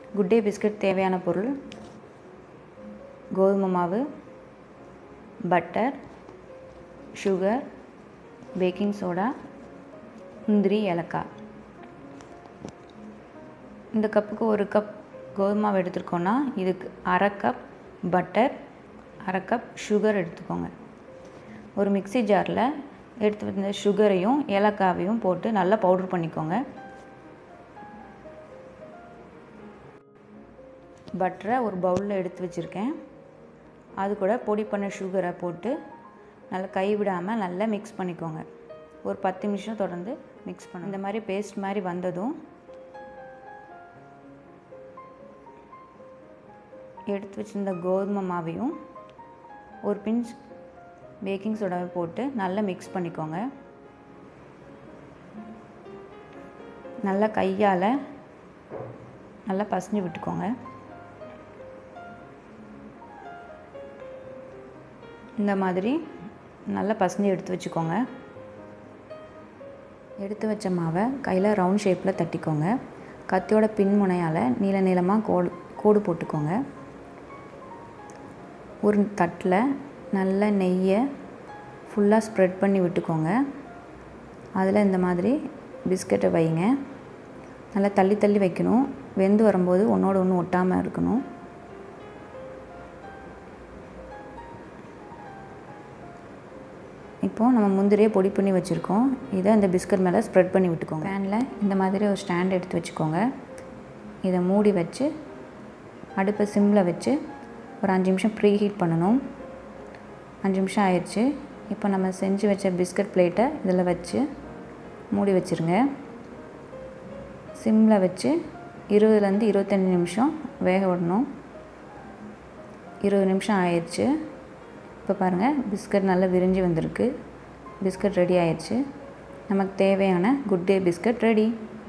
good day biscuit தேவையான பொருள் கோதுமை மாவு பட்டர் சுகர் பேக்கிங் சோடா முந்திரி ஏலக்காய் இந்த கப்புக்கு ஒரு கப் கோதுமை மாவு எடுத்துருக்கோன்னா இதுக்கு அரை கப் பட்டர் அரை கப் சுகர் எடுத்துக்கோங்க ஒரு மிக்ஸி ஜாரில் எடுத்து வந்த சுகரையும் ஏலக்காவையும் போட்டு நல்லா பவுடர் பண்ணிக்கோங்க பட்டரை ஒரு பவுலில் எடுத்து வச்சுருக்கேன் அது கூட பொடி பண்ண சுகரை போட்டு நல்லா கை விடாமல் நல்லா மிக்ஸ் பண்ணிக்கோங்க ஒரு பத்து நிமிஷம் தொடர்ந்து மிக்ஸ் பண்ண இந்த மாதிரி பேஸ்ட் மாதிரி வந்ததும் எடுத்து வச்சிருந்த கோதுமை மாவையும் ஒரு பிஞ்ச் பேக்கிங் சோடாவை போட்டு நல்லா மிக்ஸ் பண்ணிக்கோங்க நல்லா கையால் நல்லா பசஞ்சு விட்டுக்கோங்க இந்த மாதிரி நல்லா பசஞ்சு எடுத்து வச்சுக்கோங்க எடுத்து வச்ச மாவை கையில் ரவுண்ட் ஷேப்பில் தட்டிக்கோங்க கத்தியோட பின் முனையால் நீள நீளமாக கோடு கோடு போட்டுக்கோங்க ஒரு தட்டில் நல்ல நெய்யை ஃபுல்லாக ஸ்ப்ரெட் பண்ணி விட்டுக்கோங்க அதில் இந்த மாதிரி பிஸ்கட்டை வைங்க நல்லா தள்ளி தள்ளி வைக்கணும் வெந்து வரும்போது ஒன்றோட ஒன்று ஒட்டாமல் இருக்கணும் இப்போது நம்ம முந்திரியை பொடி பண்ணி வச்சுருக்கோம் இதை இந்த பிஸ்கட் மேலே ஸ்ப்ரெட் பண்ணி விட்டுக்கோங்க பேனில் இந்த மாதிரி ஒரு ஸ்டாண்ட் எடுத்து வச்சுக்கோங்க இதை மூடி வச்சு அடுப்பை சிம்மில் வச்சு ஒரு அஞ்சு நிமிஷம் ப்ரீ ஹீட் பண்ணணும் அஞ்சு நிமிஷம் ஆயிடுச்சு இப்போ நம்ம செஞ்சு வச்ச பிஸ்கட் பிளேட்டை இதில் வச்சு மூடி வச்சுருங்க சிம்மில் வச்சு இருபதுலேருந்து இருபத்தஞ்சி நிமிஷம் வேக விடணும் இருபது நிமிஷம் ஆயிடுச்சு இப்போ பாருங்கள் பிஸ்கட் நல்லா விரிஞ்சு வந்திருக்கு பிஸ்கட் ரெடி ஆயிடுச்சு நமக்கு தேவையான குட் டே பிஸ்கட் ரெடி